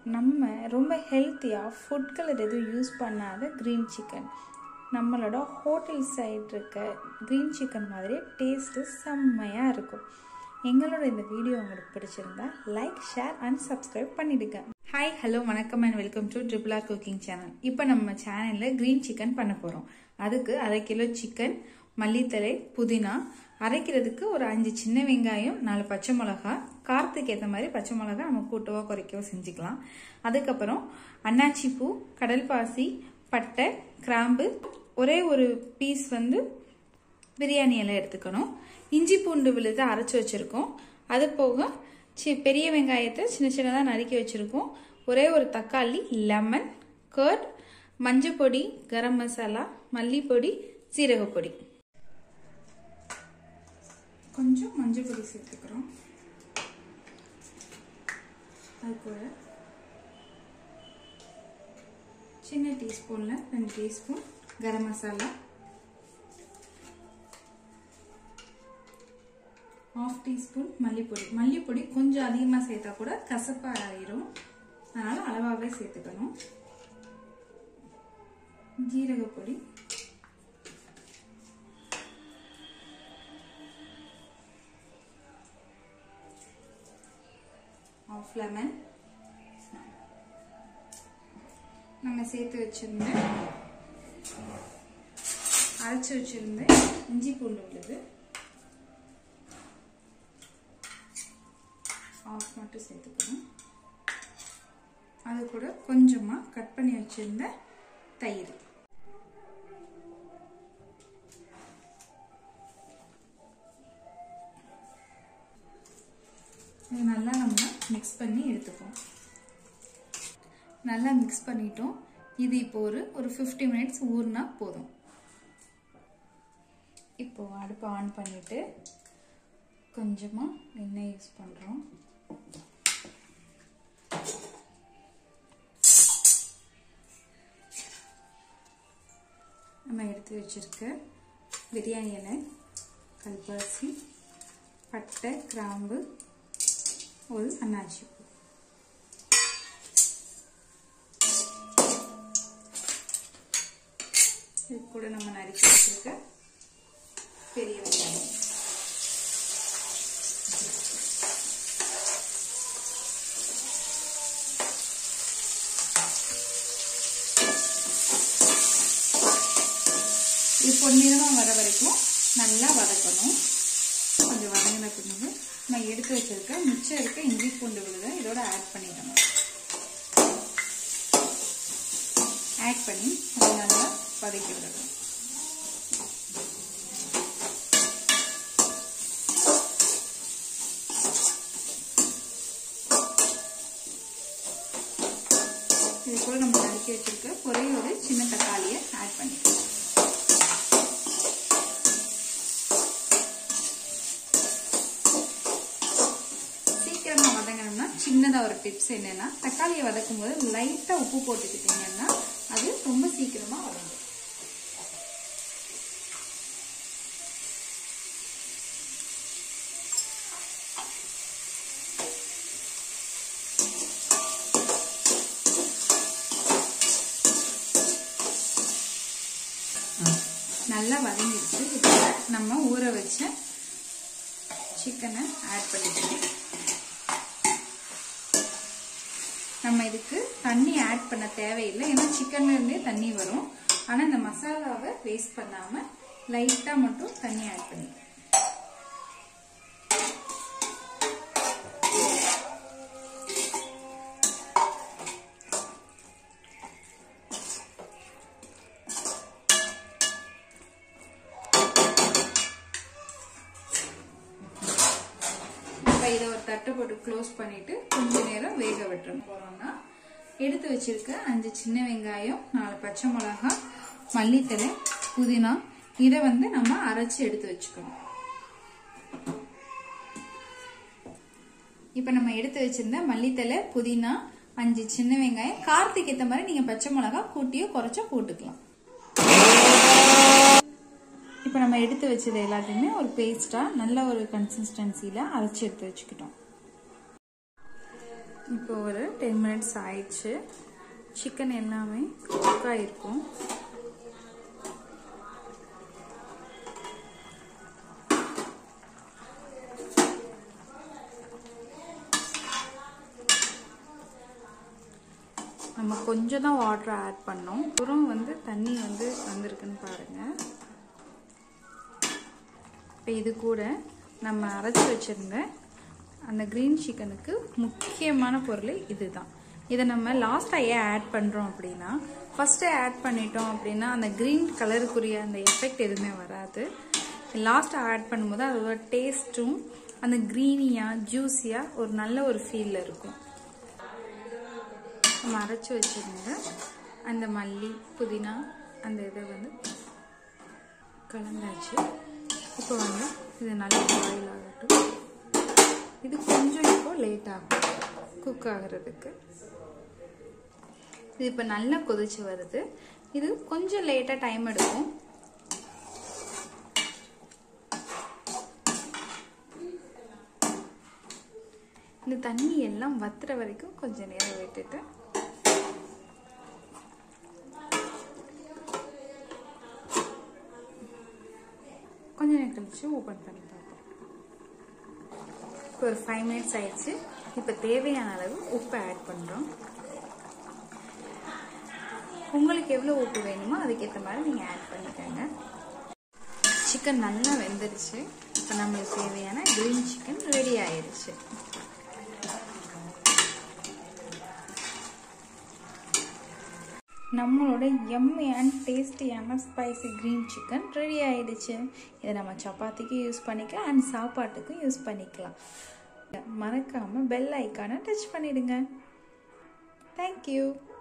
நம்ம ரொம்ப ஹெல்த்தியாக ஃபுட் கலர் எதுவும் யூஸ் பண்ணாத க்ரீன் சிக்கன் நம்மளோட ஹோட்டல் சைடு இருக்க க்ரீன் சிக்கன் மாதிரி டேஸ்ட்டு செம்மையாக இருக்கும் எங்களோட இந்த வீடியோ உங்களுக்கு பிடிச்சிருந்தா லைக் ஷேர் அண்ட் சப்ஸ்கிரைப் பண்ணிடுங்க ஹாய் ஹலோ வணக்கம் and welcome to triple R cooking channel இப்போ நம்ம சேனலில் க்ரீன் சிக்கன் பண்ண போகிறோம் அதுக்கு அரை கிலோ சிக்கன் மல்லித்தலை புதினா அரைக்கிறதுக்கு ஒரு அஞ்சு சின்ன வெங்காயம் நாலு பச்சை மிளகா காரத்துக்கு ஏற்ற மாதிரி பச்சை மிளகா நம்ம கூட்டவோ குறைக்கவோ செஞ்சுக்கலாம் அதுக்கப்புறம் அன்னாச்சி பூ கடல் பாசி பட்டை கிராம்பு ஒரே ஒரு பீஸ் வந்து பிரியாணி எல்லாம் எடுத்துக்கணும் இஞ்சி பூண்டு விழுது அரைச்சி வச்சுருக்கோம் அது போக சி பெரிய வெங்காயத்தை சின்ன சின்னதாக நறுக்கி வச்சுருக்கோம் ஒரே ஒரு தக்காளி லெமன் கர்ட் மஞ்சள் பொடி கரம் மசாலா மல்லிப்பொடி சீரகப்பொடி கொஞ்சம் மஞ்சள் பொடி சேர்த்துக்கிறோம் அது கூட சின்ன டீஸ்பூனில் ரெண்டு teaspoon garam masala half teaspoon மல்லிப்பொடி மல்லிப்பொடி கொஞ்சம் அதிகமாக சேர்த்தா கூட கசப்பாக ஆயிரும் அதனால் அளவாகவே சேர்த்துக்கணும் ஜீரகப்பொடி ஆஃப் லெமன் நம்ம சேர்த்து வச்சிருந்த அரைச்சி வச்சிருந்த இஞ்சி பூண்டு உள்ளது ஆஃப் மட்டும் சேர்த்துக்கணும் அது கூட கொஞ்சமாக கட் பண்ணி வச்சிருந்த தயிர் இது நல்லா நம்ம மிக்ஸ் பண்ணி எடுத்துப்போம் நல்லா மிக்ஸ் பண்ணிட்டோம் இது இப்போ ஒரு ஒரு ஃபிஃப்டி மினிட்ஸ் ஊறினா போதும் இப்போ அடுப்பை ஆன் பண்ணிட்டு கொஞ்சமாக எண்ணெய் யூஸ் பண்ணுறோம் நம்ம எடுத்து வச்சிருக்க பிரியாணி இலை கல்பாசி பட்டை கிராம்பு ஒரு அன்னாச்சி பூ இது கூட நம்ம நறுக்கி வச்சிருக்க பெரிய வெங்காயம் இது பொன்னிறமாக வர வரைக்கும் நல்லா வதக்கணும் கொஞ்சம் வதங்கின பிறகு நான் எடுத்து வச்சிருக்க மிச்சம் இருக்க இஞ்சி பூண்டு விழுத இதோட ஆட் பண்ணிடணும் ஆட் பண்ணி அதை நல்லா வதக்கி விடணும் இது கூட நம்ம நறுக்கி வச்சிருக்க ஒரே ஒரு சின்ன தக்காளியை ஆட் பண்ணிக்கலாம் சீக்கிரமா வதங்கணும்னா சின்னதா ஒரு டிப்ஸ் என்னன்னா தக்காளியை வதக்கும் போது லைட்டா உப்பு போட்டுக்கிட்டீங்கன்னா அது ரொம்ப சீக்கிரமா வதங்கும் நல்லா வதங்கிடுச்சு இப்போ நம்ம ஊற வச்ச சிக்கனை ஆட் பண்ணிக்கலாம் நம்ம இதுக்கு தண்ணி ஆட் பண்ண தேவையில்லை ஏன்னா சிக்கன்ல இருந்தே தண்ணி வரும் ஆனா இந்த மசாலாவை வேஸ்ட் பண்ணாம லைட்டா மட்டும் தண்ணி ஆட் பண்ணிக்கலாம் இப்போ இதை ஒரு தட்டை போட்டு க்ளோஸ் பண்ணிட்டு கொஞ்ச நேரம் வேக விட்டுரும் போறோம்னா எடுத்து வச்சிருக்க அஞ்சு சின்ன வெங்காயம் நாலு பச்சை மிளகா மல்லித்தலை புதினா இதை வந்து நம்ம அரைச்சி எடுத்து வச்சுக்கணும் இப்போ நம்ம எடுத்து வச்சிருந்த மல்லித்தலை புதினா அஞ்சு சின்ன வெங்காயம் காரத்துக்கு ஏற்ற மாதிரி நீங்க பச்சை மிளகா கூட்டியோ குறைச்சோ போட்டுக்கலாம் இப்போ நம்ம எடுத்து வச்சது எல்லாத்தையுமே ஒரு பேஸ்ட்டாக நல்ல ஒரு கன்சிஸ்டன்சியில் அரைச்சி எடுத்து வச்சுக்கிட்டோம் இப்போ ஒரு டென் மினிட்ஸ் ஆயிடுச்சு சிக்கன் எல்லாமே குக் ஆகிருக்கும் நம்ம கொஞ்சம் தான் வாட்டர் ஆட் பண்ணோம் அப்புறம் வந்து தண்ணி வந்து வந்திருக்குன்னு பாருங்கள் இப்போ இது கூட நம்ம அரைச்சி வச்சுருந்த அந்த க்ரீன் சிக்கனுக்கு முக்கியமான பொருள் இதுதான் இதை நம்ம லாஸ்ட்டாக ஏன் ஆட் பண்ணுறோம் அப்படின்னா ஃபஸ்ட்டே ஆட் பண்ணிட்டோம் அப்படின்னா அந்த க்ரீன் கலருக்குரிய அந்த எஃபெக்ட் எதுவுமே வராது லாஸ்ட்டாக ஆட் பண்ணும்போது அதோட டேஸ்ட்டும் அந்த க்ரீனியாக ஜூஸியாக ஒரு நல்ல ஒரு ஃபீலில் இருக்கும் நம்ம அரைச்சி வச்சுருந்த அந்த மல்லி புதினா அந்த இதை வந்து கலந்தாச்சு இப்போ வந்து இது நல்லா பாயில் ஆகட்டும் இது கொஞ்சம் இப்போ லேட் ஆகும் குக் ஆகிறதுக்கு இது இப்போ நல்லா கொதிச்சு வருது இது கொஞ்சம் லேட்டாக டைம் எடுக்கும் இந்த தண்ணி எல்லாம் வத்துற வரைக்கும் கொஞ்சம் நேரம் விட்டுட்டு கொஞ்ச நேரம் கழிச்சு ஓப்பன் பண்ணி பார்ப்போம் இப்போ ஒரு ஃபைவ் மினிட்ஸ் ஆயிடுச்சு இப்போ தேவையான அளவு உப்பை ஆட் பண்ணுறோம் உங்களுக்கு எவ்வளோ உப்பு வேணுமோ அதுக்கேற்ற மாதிரி நீங்கள் ஆட் பண்ணிக்கோங்க சிக்கன் நல்லா வெந்துருச்சு இப்போ நம்மளுக்கு தேவையான க்ரீன் சிக்கன் ரெடி ஆயிடுச்சு நம்மளோட எம்மியான டேஸ்டியான ஸ்பைசி க்ரீன் சிக்கன் ரெடி ஆயிடுச்சு இதை நம்ம சப்பாத்திக்கு யூஸ் பண்ணிக்கலாம் அண்ட் சாப்பாட்டுக்கும் யூஸ் பண்ணிக்கலாம் மறக்காமல் பெல் ஐக்கானை டச் பண்ணிடுங்க தேங்க்யூ